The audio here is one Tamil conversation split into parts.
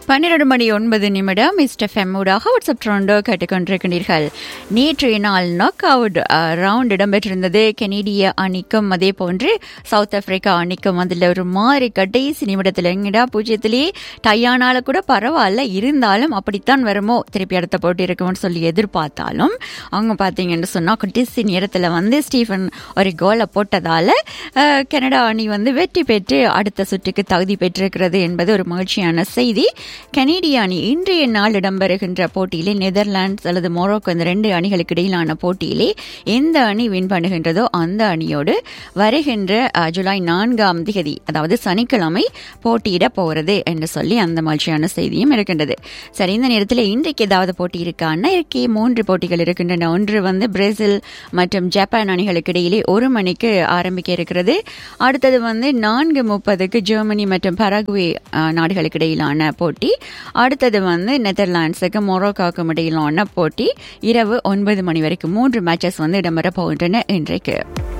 பன்னிரண்டு மணி ஒன்பது நிமிடம் மிஸ்டர் ஃபெம்மூடாக வாட்ஸ்அப் ட்ரோண்டோ கேட்டுக்கொண்டிருக்கிறீர்கள் நேற்றைய நாள் நாக் அவுட் ரவுண்ட் இடம்பெற்றிருந்தது கெனடிய அணிக்கும் அதே போன்று சவுத் ஆப்பிரிக்கா அணிக்கும் அதில் ஒரு மாறி கடைசி நிமிடத்தில் எங்கடா பூஜ்ஜியத்திலேயே டையானால கூட பரவாயில்ல இருந்தாலும் அப்படித்தான் வருமோ திருப்பி அடுத்த போட்டி இருக்கும்னு சொல்லி எதிர்பார்த்தாலும் அவங்க பார்த்தீங்கன்னு சொன்னால் கடைசி நேரத்தில் வந்து ஸ்டீஃபன் ஒரு கோலை போட்டதால அஹ், கனடா அணி வந்து வெற்றி பெற்று அடுத்த சுற்றுக்கு தகுதி பெற்றிருக்கிறது என்பது ஒரு மகிழ்ச்சியான செய்தி கனேடிய அணி இன்றைய நாள் இடம்பெறுகின்ற போட்டியிலே நெதர்லாண்ட்ஸ் அல்லது மொரோக்கோ இந்த ரெண்டு அணிகளுக்கு இடையிலான போட்டியிலே எந்த அணி வின் பண்ணுகின்றதோ அந்த அணியோடு வருகின்ற அஹ், ஜூலை நான்காம் திகதி அதாவது சனிக்கிழமை போட்டியிட போகிறது என்று சொல்லி அந்த மகிழ்ச்சியான செய்தியும் இருக்கின்றது சரி இந்த நேரத்தில் இன்றைக்கு ஏதாவது போட்டி இருக்கான்னா இருக்கே மூன்று போட்டிகள் இருக்கின்றன ஒன்று வந்து பிரேசில் மற்றும் ஜப்பான் அணிகளுக்கு இடையிலே ஒரு மணிக்கு ஆரம்பிக்க இருக்கிறது அடுத்தது வந்து நான்கு முப்பதுக்கு ஜெர்மனி மற்றும் பரகுவே அஹ், நாடுகளுக்கு இடையிலான போட்டி அடுத்தது வந்து நெதர்லாண்ட்ஸுக்கு மொரோக்காவுக்கும் இடையிலான போட்டி இரவு ஒன்பது மணி வரைக்கும் மூன்று மேட்சஸ் வந்து இடம்பெற போகின்றன இன்றைக்கு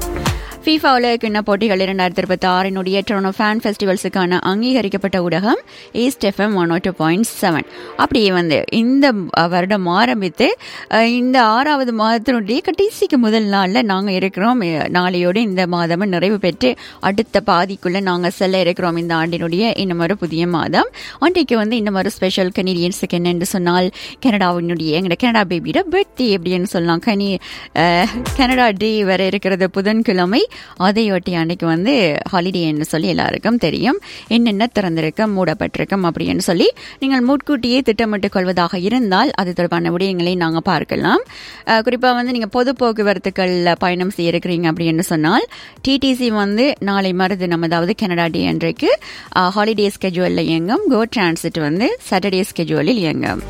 ஃபீஃபா உலகக்கிண்ண போட்டிகள் இரண்டாயிரத்தி இருபத்தி ஆறினுடைய டொரனோ ஃபேன் ஃபெஸ்டிவல்ஸுக்கான அங்கீகரிக்கப்பட்ட ஊடகம் East FM one two point seven அப்படியே வந்து இந்த வருடம் ஆரம்பித்து அஹ், இந்த ஆறாவது மாதத்தினுடைய கடைசிக்கு முதல் நாளில் நாங்கள் இருக்கிறோம் அஹ், நாளையோடு இந்த மாதமும் நிறைவு பெற்று அடுத்த பாதிக்குள்ளே நாங்கள் செல்ல இருக்கிறோம் இந்த ஆண்டினுடைய இன்னும் ஒரு புதிய மாதம் அன்றைக்கு வந்து இன்னும் ஒரு ஸ்பெஷல் கனீடியன்ஸுக்கு என்னென்று சொன்னால் கனடாவினுடைய எங்களோட கனடா பேபியோட பர்த்டே அப்படின்னு சொல்லலாம் கனி அஹ், கனடா டே வர இருக்கிறது புதன்கிழமை அதையொட்டி அன்னைக்கு வந்து ஹாலிடேன்னு சொல்லி எல்லாருக்கும் தெரியும் என்னென்ன திறந்திருக்கும் மூடப்பட்டிருக்கும் அப்படின்னு சொல்லி நீங்கள் முன்கூட்டியே திட்டமிட்டுக் கொள்வதாக இருந்தால் அது தொடர்பான விடயங்களை நாங்கள் பார்க்கலாம் அஹ், குறிப்பா வந்து நீங்க பொது போக்குவரத்துக்கள்ல பயணம் செய்ய இருக்கிறீங்க அப்படின்னு சொன்னால் டிடிசி வந்து நாளை மறுதினம் அதாவது கனடா டே அன்றைக்கு ஹாலிடே ஸ்கெஜுவலில் இயங்கும் கோ டிரான்சிட் வந்து சாட்டர்டே ஸ்கெஜுவலில் இயங்கும்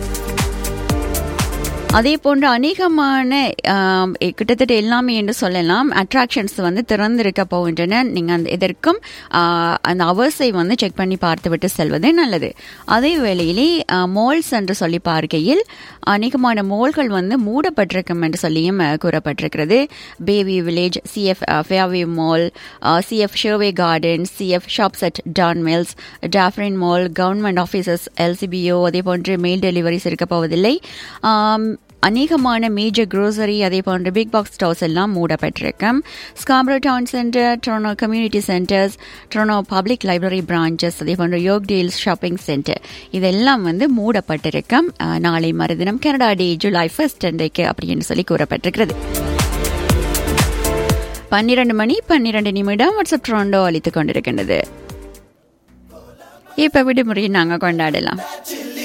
அதே போன்று அநேகமான ஆம், எ- கிட்டத்தட்ட எல்லாமே என்று சொல்லலாம் அட்ராக்ஷன்ஸ் வந்து திறந்திருக்க போகின்றன நீங்கள் அந்த இதற்கும் ஆ, அந்த அவர்ஸை வந்து செக் பண்ணி பார்த்துவிட்டு செல்வது நல்லது அதே வேளையிலே மோல்ஸ் என்று சொல்லி பார்க்கையில் அநேகமான மோல்கள் வந்து மூடப்பட்டிருக்கும் என்று சொல்லியும் அ, கூறப்பட்டிருக்கிறது Bayview Village CF Fairview Mall CF Sherway Garden CF Shops at Don Mills Dufferin Mall government offices LCBO அதே போன்று மெயில் டெலிவரிஸ் இருக்க போவதில்லை ஆம், அநேகமான மேஜர் grocery அதே போன்ற பிக் பாக்ஸ் ஸ்டோர்ஸ் எல்லாம் மூடப்பட்டிருக்கும் Scarborough Town Centre Toronto community centres Toronto Public Library branches அதே போன்ற யோக் டீல்ஸ் ஷாப்பிங் சென்டர் இதெல்லாம் வந்து மூடப்பட்டிருக்கும் அஹ், நாளை மறுதினம் கனடா டே ஜூலை ஃபர்ஸ்ட் அன்றைக்கு அப்படின்னு சொல்லி கூறப்பட்டிருக்கிறது பன்னிரண்டு மணி பன்னிரண்டு நிமிடம் வாட்ஸ்அப் ட்ரோண்டோ அளித்துக் கொண்டிருக்கின்றது இப்ப விடுமுறையை நாங்க கொண்டாடலாம்